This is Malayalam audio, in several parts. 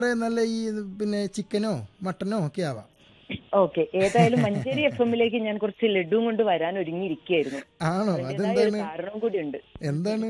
വളരെ നല്ല ഈ പിന്നെ ചിക്കനോ മട്ടനോ ഒക്കെ ആവാം ഓക്കെ ഏതായാലും മഞ്ചേരി എഫ് എമ്മിലേക്ക് ഞാൻ കുറച്ച് ലഡുവും കൊണ്ട് വരാൻ ഒരുങ്ങിയിരിക്കുകയായിരുന്നു ആണോ അതിന്റേതായ ഒരു അതെന്താണ് കാരണം കൂടിയുണ്ട് എന്താണ്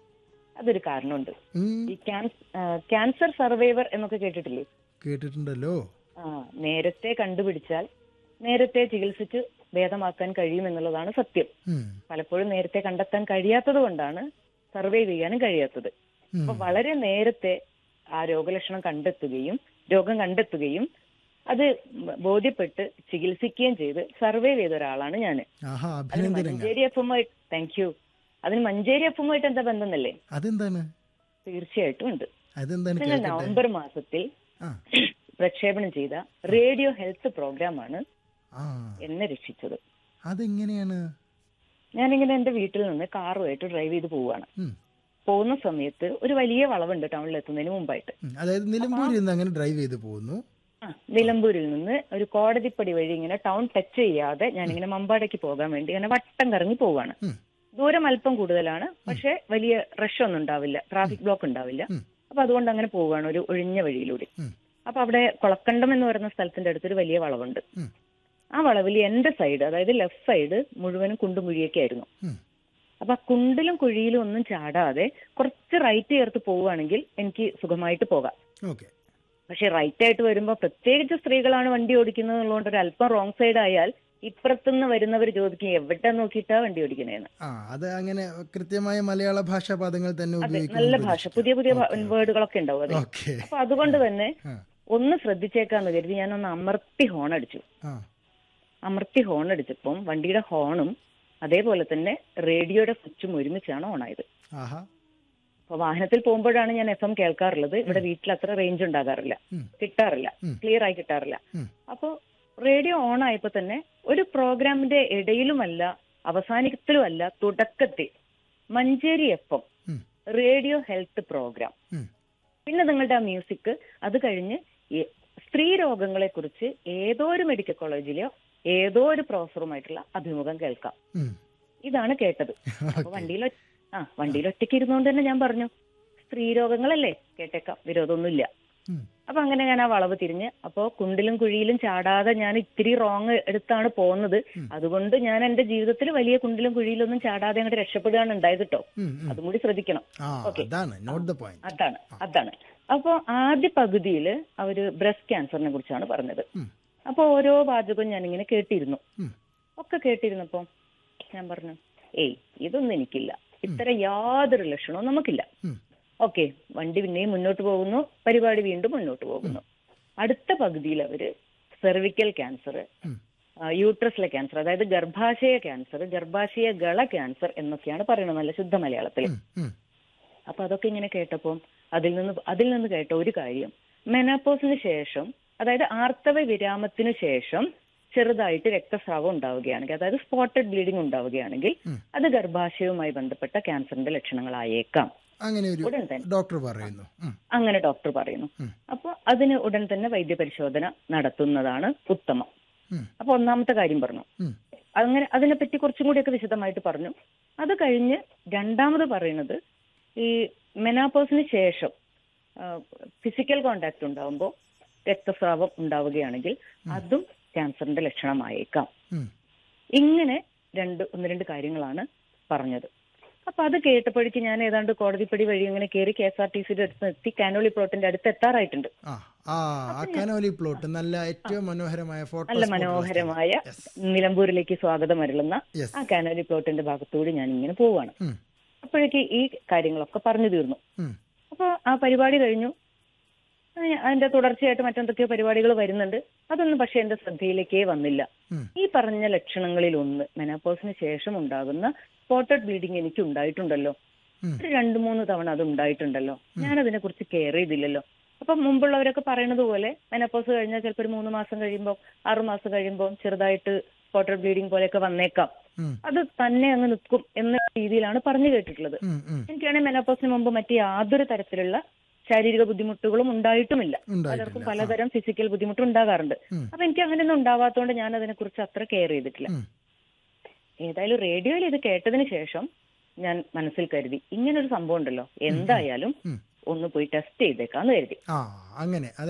അതൊരു കാരണമുണ്ട് ഉം, ഈ ക്യാൻസർ സർവൈവർ എന്നൊക്കെ കേട്ടിട്ടില്ലേ കേട്ടിട്ടുണ്ടല്ലോ ആ നേരത്തെ കണ്ടുപിടിച്ചാൽ നേരത്തെ ചികിത്സിച്ച് ഭേദമാക്കാൻ കഴിയുമെന്നുള്ളതാണ് സത്യം ഉം, പലപ്പോഴും നേരത്തെ കണ്ടെത്താൻ കഴിയാത്തത് കൊണ്ടാണ് സർവൈവ് ചെയ്യാനും കഴിയാത്തത് ഉം. അപ്പൊ വളരെ നേരത്തെ ആ രോഗലക്ഷണം കണ്ടെത്തുകയും രോഗം കണ്ടെത്തുകയും അത് ബോധ്യപ്പെട്ട് ചികിത്സിക്കുകയും ചെയ്ത് സർവൈവ് ചെയ്ത ഒരാളാണ് ഞാൻ ആഹാ അതിന് അഭിനന്ദനങ്ങൾ മഞ്ചേരി എഫുമായി താങ്ക് യു അതിന് മഞ്ചേരി എഫുമായിട്ട് എന്താ ബന്ധമെന്നല്ലേ അതെന്താണ് തീർച്ചയായിട്ടും ഉണ്ട് അതെന്താണ് നിങ്ങൾ കേൾക്കട്ടെ നവംബർ മാസത്തിൽ ആ പ്രക്ഷേപണം ചെയ്ത റേഡിയോ ഹെൽത്ത് പ്രോഗ്രാമാണ് ആ എന്നെ രക്ഷിച്ചത് അതെങ്ങനെയാണ് ഞാനിങ്ങനെ എന്റെ വീട്ടിൽ നിന്ന് കാറുമായിട്ട് ഡ്രൈവ് ചെയ്ത് പോവുകയാണ് ഉം, പോകുന്ന സമയത്ത് ഒരു വലിയ വളവുണ്ട് ടൗണിൽ എത്തുന്നതിന് മുമ്പായിട്ട് ഉം. അതായത് നിലമ്പൂരിൽ നിന്ന് അങ്ങനെ ഡ്രൈവ് ചെയ്ത് പോകുന്നു ആ, നിലമ്പൂരിൽ നിന്ന് ഒരു കോടതിപ്പടി വഴി ഇങ്ങനെ ടൗൺ ടച്ച് ചെയ്യാതെ ഞാനിങ്ങനെ മമ്പാടേക്ക് പോകാൻ വേണ്ടി ഇങ്ങനെ വട്ടം കറങ്ങി പോവാണ് ഉം, ദൂരം അല്പം കൂടുതലാണ് പക്ഷെ വലിയ റഷ് ഒന്നും ഉണ്ടാവില്ല ട്രാഫിക് ബ്ലോക്ക് ഉണ്ടാവില്ല ഉം. അപ്പൊ അതുകൊണ്ട് അങ്ങനെ പോവുകയാണ് ഒരു ഒഴിഞ്ഞ വഴിയിലൂടെ ഉം. അപ്പൊ അവിടെ കൊളക്കണ്ടം എന്ന് പറയുന്ന സ്ഥലത്തിന്റെ അടുത്തൊരു വലിയ വളവുണ്ട് ഉം. ആ വളവിൽ എന്റെ സൈഡ് അതായത് ലെഫ്റ്റ് സൈഡ് മുഴുവനും കുണ്ടും കുഴിയൊക്കെ ആയിരുന്നു ഉം. അപ്പൊ ആ കുണ്ടിലും കുഴിയിലും ഒന്നും ചാടാതെ കുറച്ച് റൈറ്റ് ചേർത്ത് പോവുകയാണെങ്കിൽ എനിക്ക് സുഖമായിട്ട് പോകാം ഓക്കെ പക്ഷെ റൈറ്റ് ആയിട്ട് വരുമ്പോൾ പ്രത്യേകിച്ച് സ്ത്രീകളാണ് വണ്ടി ഓടിക്കുന്നത് എന്നുള്ളതുകൊണ്ട് ഒരു അല്പം റോങ് സൈഡ് ആയാൽ ഇപ്പുറത്തുനിന്ന് വരുന്നവർ ചോദിക്കും എവിടെ നോക്കിയിട്ടാ വണ്ടി ഓടിക്കണേന്ന് ആ അത് അങ്ങനെ കൃത്യമായ മലയാള ഭാഷാ പദങ്ങൾ തന്നെ അതെ ഉപയോഗിക്കുന്നു നല്ല ഭാഷ പുതിയ പുതിയ വേർഡുകളൊക്കെ ഉണ്ടാവും അതെ ഓക്കെ അപ്പൊ അതുകൊണ്ട് തന്നെ ആ ഒന്ന് ശ്രദ്ധിച്ചേക്കാന്ന് കരുതി ഞാനൊന്ന് അമർത്തി ഹോൺ അടിച്ചു ആ അമർത്തി ഹോൺ അടിച്ചപ്പം വണ്ടിയുടെ ഹോണും അതേപോലെ തന്നെ റേഡിയോയുടെ സ്വിച്ചും ഒരുമിച്ചാണ് ഓണായത് ആഹാ അപ്പൊ വാഹനത്തിൽ പോകുമ്പോഴാണ് ഞാൻ എഫ് എം കേൾക്കാറുള്ളത് ഇവിടെ വീട്ടിൽ അത്ര റേഞ്ച് ഉണ്ടാകാറില്ല ഉം. കിട്ടാറില്ല ഉം. ക്ലിയർ ആയി കിട്ടാറില്ല ഉം. അപ്പോ റേഡിയോ ഓൺ ആയപ്പോ തന്നെ ഒരു പ്രോഗ്രാമിന്റെ ഇടയിലുമല്ല അവസാനത്തിലുമല്ല തുടക്കത്തിൽ മഞ്ചേരി എഫ് എം ഉം. റേഡിയോ ഹെൽത്ത് പ്രോഗ്രാം ഉം. പിന്നെ നിങ്ങളുടെ ആ മ്യൂസിക് അത് കഴിഞ്ഞ് ഈ സ്ത്രീ രോഗങ്ങളെ കുറിച്ച് ഏതോ ഒരു മെഡിക്കൽ കോളേജിലെയോ ഏതോ ഒരു പ്രൊഫസറുമായിട്ടുള്ള അഭിമുഖം കേൾക്കാം ഉം. ഇതാണ് കേട്ടത് അപ്പൊ ഓക്കെ വണ്ടിയിൽ ഒറ്റ- ആ വണ്ടിയിൽ ഒറ്റയ്ക്ക് ഇരുന്നുകൊണ്ട് തന്നെ ഞാൻ പറഞ്ഞു സ്ത്രീ രോഗങ്ങളല്ലേ കേട്ടേക്കാം വിരോധമൊന്നുമില്ല ഉം. അപ്പൊ അങ്ങനെ ഞാൻ ആ വളവ് തിരിഞ്ഞ് അപ്പോ കുണ്ടിലും കുഴിയിലും ചാടാതെ ഞാൻ ഇത്തിരി റോങ് എടുത്താണ് പോകുന്നത് ഉം. അതുകൊണ്ട് ഞാൻ എന്റെ ജീവിതത്തിൽ വലിയ കുണ്ടിലും കുഴിയിലൊന്നും ചാടാതെ അങ്ങോട്ട് രക്ഷപ്പെടുകയാണ് ഉണ്ടായത് കേട്ടോ ഉം, ഉം. അതും കൂടി ശ്രദ്ധിക്കണം ആ ഓക്കെ. അതാണ് നോട്ട് ദ പോയിന്റ് അതാണ് അതാണ് അപ്പോ ആദ്യ പകുതിയിൽ അവര് ബ്രസ്റ്റ് ക്യാൻസറിനെ കുറിച്ചാണ് പറഞ്ഞത് ഉം. അപ്പൊ ഓരോ വാചകവും ഞാനിങ്ങനെ കേട്ടിരുന്നു ഉം. ഒക്കെ കേട്ടിരുന്നപ്പോ ഞാൻ പറഞ്ഞു ഏയ് ഇതൊന്നും എനിക്കില്ല ഇത്തരം യാതൊരു ലക്ഷണവും നമുക്കില്ല ഉം. ഓക്കെ വണ്ടി പിന്നെയും മുന്നോട്ട് പോകുന്നു പരിപാടി വീണ്ടും മുന്നോട്ട് പോകുന്നു അടുത്ത പകുതിയിൽ അവര് സെർവിക്കൽ ക്യാൻസർ ഉം. യൂട്രസിലെ ക്യാൻസർ അതായത് ഗർഭാശയ ക്യാൻസർ ഗർഭാശയ ഗള ക്യാൻസർ എന്നൊക്കെയാണ് പറയുന്നത് നല്ല ശുദ്ധ മലയാളത്തിൽ ഉം, ഉം. അപ്പൊ അതൊക്കെ ഇങ്ങനെ കേട്ടപ്പോൾ അതിൽ നിന്ന് അതിൽ നിന്ന് കേട്ട ഒരു കാര്യം മെനാപ്പോസിന് ശേഷം അതായത് ആർത്തവ വിരാമത്തിന് ശേഷം ചെറുതായിട്ട് രക്തസ്രാവം ഉണ്ടാവുകയാണെങ്കിൽ അതായത് സ്പോട്ടഡ് ബ്ലീഡിംഗ് ഉണ്ടാവുകയാണെങ്കിൽ ഉം. അത് ഗർഭാശയവുമായി ബന്ധപ്പെട്ട ക്യാൻസറിന്റെ ലക്ഷണങ്ങളായേക്കാം അങ്ങനെ ഒരു ഉടൻ തന്നെ ഡോക്ടർ പറയുന്നു ഉം, അങ്ങനെ ഡോക്ടർ പറയുന്നു ഉം. അപ്പോൾ അതിന് ഉടൻ തന്നെ വൈദ്യപരിശോധന നടത്തുന്നതാണ് ഉത്തമം ഉം, അപ്പൊ ഒന്നാമത്തെ കാര്യം പറഞ്ഞു ഉം. അങ്ങനെ അതിനെപ്പറ്റി കുറച്ചും കൂടിയൊക്കെ വിശദമായിട്ട് പറഞ്ഞു അത് കഴിഞ്ഞ് രണ്ടാമത് പറയുന്നത് ഈ മെനാപ്പോസിന് ശേഷം ഫിസിക്കൽ കോണ്ടാക്ട് ഉണ്ടാവുമ്പോൾ രക്തസ്രാവം ഉണ്ടാവുകയാണെങ്കിൽ അതും ക്യാൻസറിന്റെ ലക്ഷണമായേക്കാം ഉം. ഇങ്ങനെ രണ്ട് ഒന്ന് രണ്ട് കാര്യങ്ങളാണ് പറഞ്ഞത് അപ്പൊ അത് കേട്ടപ്പോഴേക്ക് ഞാൻ ഏതാണ്ട് കോടതിപ്പടി വഴി ഇങ്ങനെ കയറി കെ എസ് ആർ ടി സിയുടെ അടുത്ത് എത്തി കാനോളി പ്ലോട്ടിന്റെ അടുത്ത് എത്താറായിട്ടുണ്ട് ആ ആ ആ കനോലി പ്ലോട്ട് നല്ല ഏറ്റവും മനോഹരമായ ഫോട്ടോ നല്ല മനോഹരമായ നിലമ്പൂരിലേക്ക് സ്വാഗതം അരുളുന്ന യെസ് ആ കാനോലി പ്ലോട്ടിന്റെ ഭാഗത്തൂടി ഞാൻ ഇങ്ങനെ പോവാണ് ഉം, അപ്പോഴേക്ക് ഈ കാര്യങ്ങളൊക്കെ പറഞ്ഞു തീർന്നു ഉം, അപ്പൊ ആ പരിപാടി കഴിഞ്ഞു ആ, അതിന്റെ തുടർച്ചയായിട്ട് മറ്റെന്തൊക്കെയോ പരിപാടികൾ വരുന്നുണ്ട് അതൊന്നും പക്ഷെ എന്റെ ശ്രദ്ധയിലേക്കേ വന്നില്ല ഉം. ഈ പറഞ്ഞ ലക്ഷണങ്ങളിൽ ഒന്ന് മെനാപ്പോസിന് ശേഷം ഉണ്ടാകുന്ന സ്പോട്ടഡ് ബ്ലീഡിങ് എനിക്ക് ഉണ്ടായിട്ടുണ്ടല്ലോ ഉം. ഒരു രണ്ടു മൂന്ന് തവണ അത് ഉണ്ടായിട്ടുണ്ടല്ലോ ഞാൻ അതിനെ കുറിച്ച് കെയർ ചെയ്തില്ലല്ലോ അപ്പൊ മുമ്പുള്ളവരൊക്കെ പറയുന്നത് പോലെ മെനപ്പോസ് കഴിഞ്ഞാൽ ചിലപ്പോൾ ഒരു മൂന്ന് മാസം കഴിയുമ്പോൾ ആറു മാസം കഴിയുമ്പോൾ ചെറുതായിട്ട് സ്പോട്ടഡ് ബ്ലീഡിങ് പോലെയൊക്കെ വന്നേക്കാം ഉം, അത് തന്നെ അങ്ങ് നിൽക്കും എന്ന രീതിയിലാണ് പറഞ്ഞു കേട്ടിട്ടുള്ളത് ഉം, ഉം. എനിക്കാണെങ്കിൽ മെനപ്പോസിന് മുമ്പ് മറ്റ് യാതൊരു തരത്തിലുള്ള ശാരീരിക ബുദ്ധിമുട്ടുകളും ഉണ്ടായിട്ടുമില്ല പലർക്കും ഉണ്ടായിട്ടില്ല ആ, പലതരം ഫിസിക്കൽ ബുദ്ധിമുട്ട് ഉണ്ടാകാറുണ്ട് ഉം. അപ്പൊ എനിക്ക് അങ്ങനെയൊന്നും ഉണ്ടാവാത്തതുകൊണ്ട് ഞാൻ അതിനെ കുറിച്ച് അത്ര കെയർ ചെയ്തിട്ടില്ല ഉം. ഏതായാലും റേഡിയോയിൽ ഇത് കേട്ടതിന് ശേഷം ഞാൻ മനസ്സിൽ കരുതി ഇങ്ങനൊരു സംഭവം ഉണ്ടല്ലോ എന്തായാലും ഉം. ഒന്ന് പോയി ടെസ്റ്റ് ചെയ്തേക്കാന്ന് കരുതി ആ അങ്ങനെ